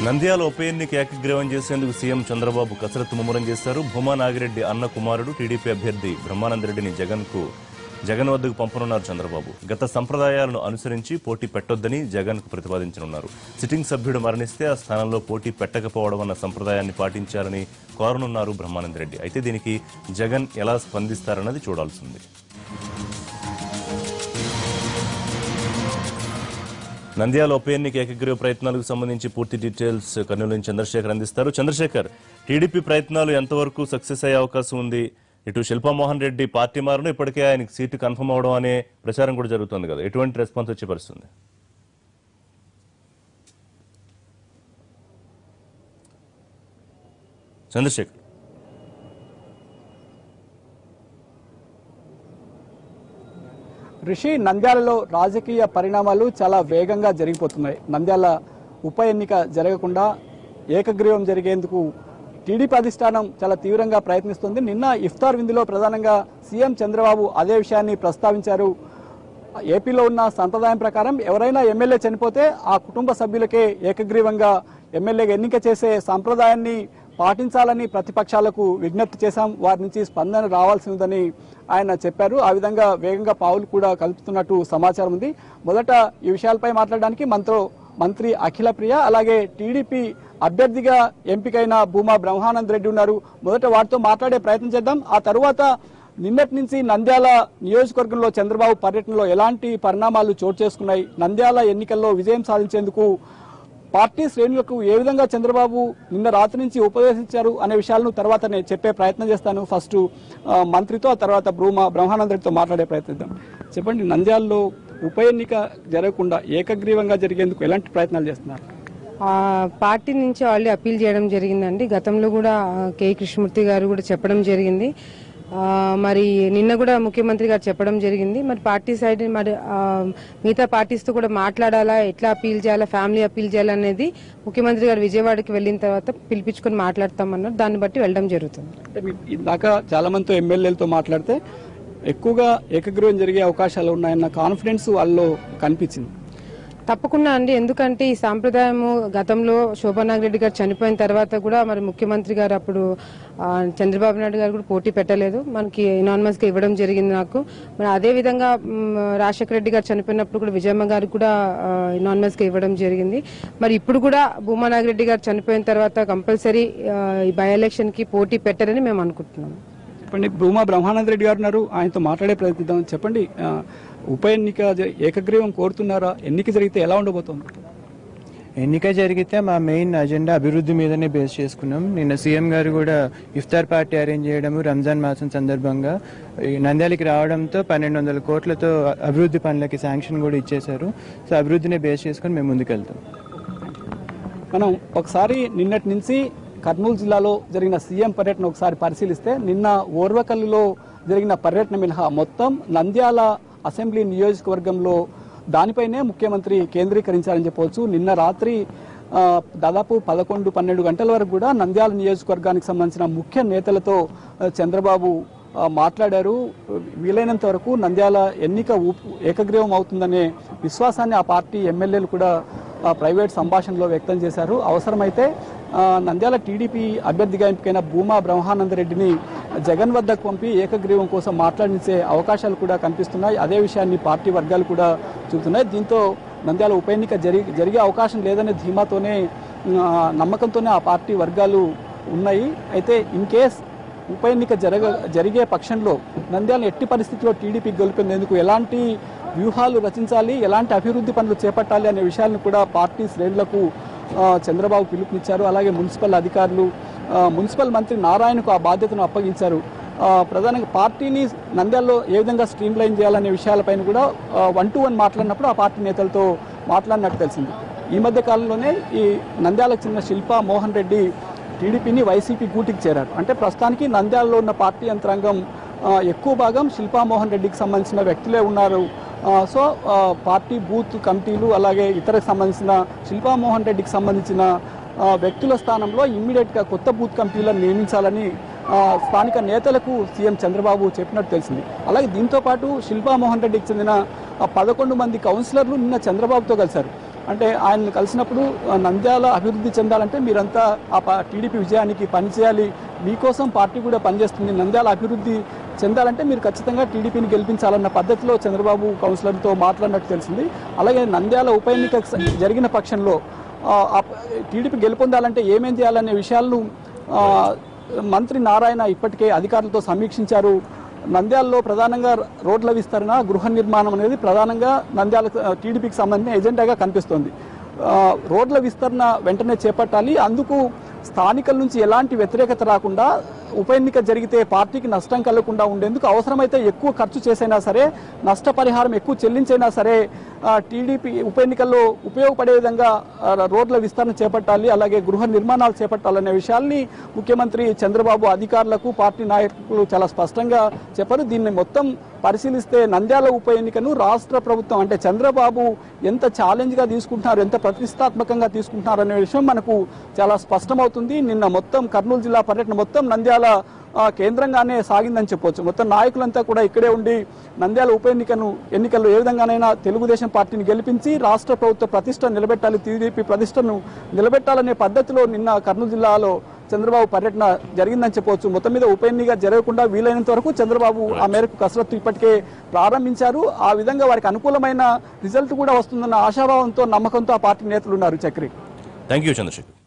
నంద్యాల ఉప ఎన్నిక ఏకగ్రీవం చేసేందుకు సీఎం చంద్రబాబు కసరత్తు ముమ్మరం చేశారు భూమా నాగిరెడ్డి అన్న కుమారుడు టీడీపీ అభ్యర్థి బ్రహ్మానందరెడ్డిని జగన్ కు జగన్ వద్దకు పంపనున్నారు చంద్రబాబు గత సంప్రదాయాలను అనుసరించి పోటీ పెట్టొద్దని జగన్ కు ప్రతిపాదించనున్నారు సిట్టింగ్ సభ్యుడు మరణిస్తే ఆ స్థానంలో పోటీ పెట్టకపోవడం అన్న సంప్రదాయాన్ని పాటించాలని కోరనున్నారు బ్రహ్మానందరెడ్డి అయితే దీనికి జగన్ ఎలా స్పందిస్తారన్నది చూడాల్సింది నంద్యాల ఉప ఎన్నిక ఏకగ్రీవ ప్రయత్నాలకు సంబంధించి పూర్తి డీటెయిల్స్ కర్నూలు నుంచి చంద్రశేఖర్ అందిస్తారు చంద్రశేఖర్ టీడీపీ ప్రయత్నాలు ఎంతవరకు సక్సెస్ అయ్యే అవకాశం ఉంది ఇటు శిల్పామోహన్ రెడ్డి పార్టీ మారను ఇప్పటికే ఆయనకి సీటు కన్ఫర్మ్ అవడం అనే ప్రచారం కూడా జరుగుతుంది కదా ఎటువంటి రెస్పాన్స్ వచ్చే పరిస్థితుంది చంద్రశేఖర్ రిషి నంద్యాలలో రాజకీయ పరిణామాలు చాలా వేగంగా జరిగిపోతున్నాయి నంద్యాల ఉప ఎన్నిక జరగకుండా ఏకగ్రీవం జరిగేందుకు టీడీపీ అధిష్టానం చాలా తీవ్రంగా ప్రయత్నిస్తుంది నిన్న ఇఫ్తార్ విందులో ప్రధానంగా సీఎం చంద్రబాబు అదే విషయాన్ని ప్రస్తావించారు ఏపీలో ఉన్న సంప్రదాయం ప్రకారం ఎవరైనా ఎమ్మెల్యే చనిపోతే ఆ కుటుంబ సభ్యులకే ఏకగ్రీవంగా ఎమ్మెల్యేగా ఎన్నిక చేసే సంప్రదాయాన్ని పాటించాలని ప్రతిపక్షాలకు విజ్ఞప్తి చేశాం వారి నుంచి స్పందన రావాల్సి ఉందని ఆయన చెప్పారు ఆ విధంగా వేగంగా పావులు కూడా కలుపుతున్నట్టు సమాచారం ఉంది మొదట ఈ విషయాలపై మాట్లాడడానికి మనతో మంత్రి అఖిల ప్రియ అలాగే టీడీపీ అభ్యర్థిగా ఎంపికైన భూమా బ్రహ్మానంద్ రెడ్డి ఉన్నారు మొదట వారితో మాట్లాడే ప్రయత్నం చేద్దాం ఆ తరువాత నిన్నటి నుంచి నంద్యాల నియోజకవర్గంలో చంద్రబాబు పర్యటనలో ఎలాంటి పరిణామాలు చోటు చేసుకున్నాయి నంద్యాల ఎన్నికల్లో విజయం సాధించేందుకు పార్టీ శ్రేణులకు ఏ విధంగా చంద్రబాబు నిన్న రాత్రి నుంచి ఉపదేశించారు అనే విషయాలను తర్వాత నేను చెప్పే ప్రయత్నం చేస్తాను ఫస్ట్ ఆ, మంత్రితో ఆ తర్వాత బ్రహ్మ బ్రహ్మానందరితో మాట్లాడే ప్రయత్నిద్దాం చెప్పండి నంద్యాలలో ఉప ఎన్నిక జరగకుండా ఏకగ్రీవంగా జరిగేందుకు ఎలాంటి ప్రయత్నాలు చేస్తున్నారు ఆ, పార్టీ నుంచి ఆల్రెడీ అప్పీల్ చేయడం జరిగిందండి గతంలో కూడా ఆ, కె కృష్ణమూర్తి గారు కూడా చెప్పడం జరిగింది ఆ, మరి నిన్న కూడా ముఖ్యమంత్రి గారు చెప్పడం జరిగింది మరి పార్టీ సైడ్ మరి ఆ, మిగతా పార్టీస్తో కూడా మాట్లాడాలా ఎట్లా అప్పీల్ చేయాలా ఫ్యామిలీ అప్పీల్ చేయాలనేది ముఖ్యమంత్రి గారు విజయవాడకి వెళ్ళిన తర్వాత పిలిపించుకొని మాట్లాడతామన్నారు దాన్ని బట్టి వెళ్ళడం జరుగుతుంది అంటే మీ ఇందాక చాలా మందితో ఎమ్మెల్యేలతో మాట్లాడితే ఎక్కువగా ఏకగ్రీవం జరిగే అవకాశాలు ఉన్నాయన్న కాన్ఫిడెన్స్ వాళ్ళలో కనిపించింది తప్పకుండా అండి ఎందుకంటే ఈ సాంప్రదాయము గతంలో శోభానాగ్ గారు చనిపోయిన తర్వాత కూడా మరి ముఖ్యమంత్రి గారు అప్పుడు ఆ, చంద్రబాబు నాయుడు గారు కూడా పోటీ పెట్టలేదు మనకి ఇనానమస్ గా ఇవ్వడం జరిగింది నాకు మరి అదే విధంగా మ్, రాజశేఖర రెడ్డి గారు చనిపోయినప్పుడు కూడా విజయమ్మ గారు కూడా ఇనానమస్ గా ఇవ్వడం జరిగింది మరి ఇప్పుడు కూడా భూమా నాగిరెడ్డి గారు చనిపోయిన తర్వాత కంపల్సరీ ఈ బై ఎలక్షన్ కి పోటీ పెట్టరని మేము అనుకుంటున్నాం చెప్పండి భూమా బ్రహ్మానంద రెడ్డి గారు ఉన్నారు ఆయనతో మాట్లాడే ప్రయత్నిద్దాం చెప్పండి ఆ, ఉప ఎన్నిక జ- ఏకగ్రీవం కోరుతున్నారా ఎన్నిక జరిగితే ఎలా ఉండబోతోంది ఎన్నిక జరిగితే మా మెయిన్ అజెండా అభివృద్ధి మీదనే బేస్ చేసుకున్నాం నిన్న సీఎం గారు కూడా ఇఫ్తార్ పార్టీ అరేంజ్ చేయడము రంజాన్ మాసం సందర్భంగా ఈ నంద్యాలకి రావడంతో పన్నెండు వందల కోట్లతో అభివృద్ధి పనులకి శాంక్షన్ కూడా ఇచ్చేశారు సో అభివృద్ధిని బేస్ చేసుకుని మేము ముందుకెళ్తాం మనం ఒకసారి నిన్నటి నుంచి కర్నూలు జిల్లాలో జరిగిన సీఎం పర్యటన ఒకసారి పరిశీలిస్తే నిన్న ఓర్వకల్లులో జరిగిన పర్యటన మినహా మొత్తం నంద్యాల అసెంబ్లీ నియోజకవర్గంలో దానిపైనే ముఖ్యమంత్రి కేంద్రీకరించారని చెప్పవచ్చు నిన్న రాత్రి ఆ, దాదాపు పదకొండు పన్నెండు గంటల వరకు కూడా నంద్యాల నియోజకవర్గానికి సంబంధించిన ముఖ్య నేతలతో ఆ, చంద్రబాబు ఆ, మాట్లాడారు వీలైనంత వరకు నంద్యాల ఎన్నిక ఊపు- ఏకగ్రీవం అవుతుందనే విశ్వాసాన్ని ఆ పార్టీ ఎమ్మెల్యేలు కూడా ఆ, ప్రైవేట్ సంభాషణలో వ్యక్తం చేశారు అవసరమైతే ఆ, నంద్యాల టీడీపీ అభ్యర్థిగా ఎంపికైన భూమా బ్రహ్మానందరెడ్డిని జగన్ వద్దకు పంపి ఏకగ్రీవం కోసం మాట్లాడించే అవకాశాలు కూడా కనిపిస్తున్నాయి అదే విషయాన్ని పార్టీ వర్గాలు కూడా చూపుతున్నాయి దీంతో నంద్యాల ఉప ఎన్నిక జరిగి జరిగే అవకాశం లేదనే ధీమాతోనే ఆ, నమ్మకంతోనే ఆ పార్టీ వర్గాలు ఉన్నాయి అయితే ఇన్ కేస్ ఉప ఎన్నిక జరగ జరిగే పక్షంలో నంద్యాల ఎట్టి పరిస్థితిలో టీడీపీ గెలిపేందుకు ఎలాంటి వ్యూహాలు రచించాలి ఎలాంటి అభివృద్ధి పనులు చేపట్టాలి అనే విషయాలను కూడా పార్టీ శ్రేణులకు ఆ, చంద్రబాబు పిలుపునిచ్చారు అలాగే మున్సిపల్ అధికారులు ఆ, మున్సిపల్ మంత్రి నారాయణకు ఆ బాధ్యతను అప్పగించారు ఆ, ప్రధానంగా పార్టీని నంద్యాలలో ఏ విధంగా స్ట్రీమ్ లైన్ చేయాలనే విషయాలపైన కూడా వన్ టు వన్ మాట్లాడినప్పుడు ఆ పార్టీ నేతలతో మాట్లాడినట్టు తెలిసింది ఈ మధ్య కాలంలోనే ఈ నంద్యాలకు చెందిన శిల్పా మోహన్ రెడ్డి టీడీపీని వైసీపీ గూటికి చేరారు అంటే ప్రస్తుతానికి నంద్యాలలో ఉన్న పార్టీ యంత్రాంగం ఆ, ఎక్కువ భాగం శిల్పా మోహన్ రెడ్డికి సంబంధించిన వ్యక్తులే ఉన్నారు ఆ, సో ఆ, పార్టీ బూత్ కమిటీలు అలాగే ఇతరకు సంబంధించిన శిల్పా మోహన్ రెడ్డికి సంబంధించిన ఆ, వ్యక్తుల స్థానంలో ఇమ్మీడియట్గా కొత్త బూత్ కమిటీలను నియమించాలని ఆ, స్థానిక నేతలకు సీఎం చంద్రబాబు చెప్పినట్టు తెలిసింది అలాగే దీంతో పాటు శిల్పా మోహన్ రెడ్డికి చెందిన ఆ, పదకొండు మంది కౌన్సిలర్లు నిన్న చంద్రబాబుతో కలిశారు అంటే ఆయన కలిసినప్పుడు ఆ, నంద్యాల అభివృద్ధి చెందాలంటే మీరంతా ఆ పా- టీడీపీ విజయానికి పనిచేయాలి మీకోసం పార్టీ కూడా పనిచేస్తుంది నంద్యాల అభివృద్ధి చెందాలంటే మీరు ఖచ్చితంగా టీడీపీని గెలిపించాలన్న పద్ధతిలో చంద్రబాబు కౌన్సిలర్తో మాట్లాడినట్టు తెలిసింది అలాగే నంద్యాల ఉప ఎన్నిక స- జరిగిన పక్షంలో ఆ, ఆ ప- టీడీపీ గెలుపొందాలంటే ఏమేం చేయాలనే విషయాలను ఆ, మంత్రి నారాయణ ఇప్పటికే అధికారులతో సమీక్షించారు నంద్యాలలో ప్రధానంగా రోడ్ల విస్తరణ గృహ నిర్మాణం అనేది ప్రధానంగా నంద్యాల టీడీపీకి సంబంధించిన ఎజెండాగా కనిపిస్తోంది ఆ, రోడ్ల విస్తరణ వెంటనే చేపట్టాలి అందుకు స్థానికుల నుంచి ఎలాంటి వ్యతిరేకత రాకుండా ఉప ఎన్నిక జరిగితే పార్టీకి నష్టం కలగకుండా ఉండేందుకు అవసరమైతే ఎక్కువ ఖర్చు చేసైనా సరే నష్టపరిహారం ఎక్కువ చెల్లించైనా సరే ఆ, టీడీపీ ఉప ఎన్నికల్లో ఉపయోగపడే విధంగా ఆ, రోడ్ల విస్తరణ చేపట్టాలి అలాగే గృహ నిర్మాణాలు చేపట్టాలనే విషయాల్ని ముఖ్యమంత్రి చంద్రబాబు అధికారులకు పార్టీ నాయకులు చాలా స్పష్టంగా చెప్పారు దీన్ని మొత్తం పరిశీలిస్తే నంద్యాల ఉప ఎన్నికను రాష్ట్ర ప్రభుత్వం అంటే చంద్రబాబు ఎంత ఛాలెంజ్గా తీసుకుంటున్నారు ఎంత ప్రతిష్టాత్మకంగా తీసుకుంటున్నారు అనే విషయం మనకు చాలా స్పష్టమవుతుంది నిన్న మొత్తం కర్నూలు జిల్లా పర్యటన మొత్తం నంద్యాల ఆ, కేంద్రంగానే సాగిందని చెప్పొచ్చు మొత్తం నాయకులంతా కూడా ఇక్కడే ఉండి నంద్యాల ఉప ఎన్నికను ఎన్నికల్లో ఏ విధంగానైనా తెలుగుదేశం పార్టీని గెలిపించి రాష్ట్ర ప్రభుత్వ ప్రతిష్ట నిలబెట్టాలి టీడీపీ ప్రతిష్టను నిలబెట్టాలనే పద్ధతిలో నిన్న కర్నూలు జిల్లాలో చంద్రబాబు పర్యటన జరిగిందని చెప్పవచ్చు మొత్తం మీద ఉప ఎన్నిక జరగకుండా వీలైనంత వరకు చంద్రబాబు ఆ మేరకు కసరత్తు ఇప్పటికే ప్రారంభించారు ఆ విధంగా వారికి అనుకూలమైన రిజల్ట్ కూడా వస్తుందన్న ఆశాభావంతో నమ్మకంతో ఆ పార్టీ నేతలు ఉన్నారు చక్రి థ్యాంక్ యూ చంద్రశేఖర్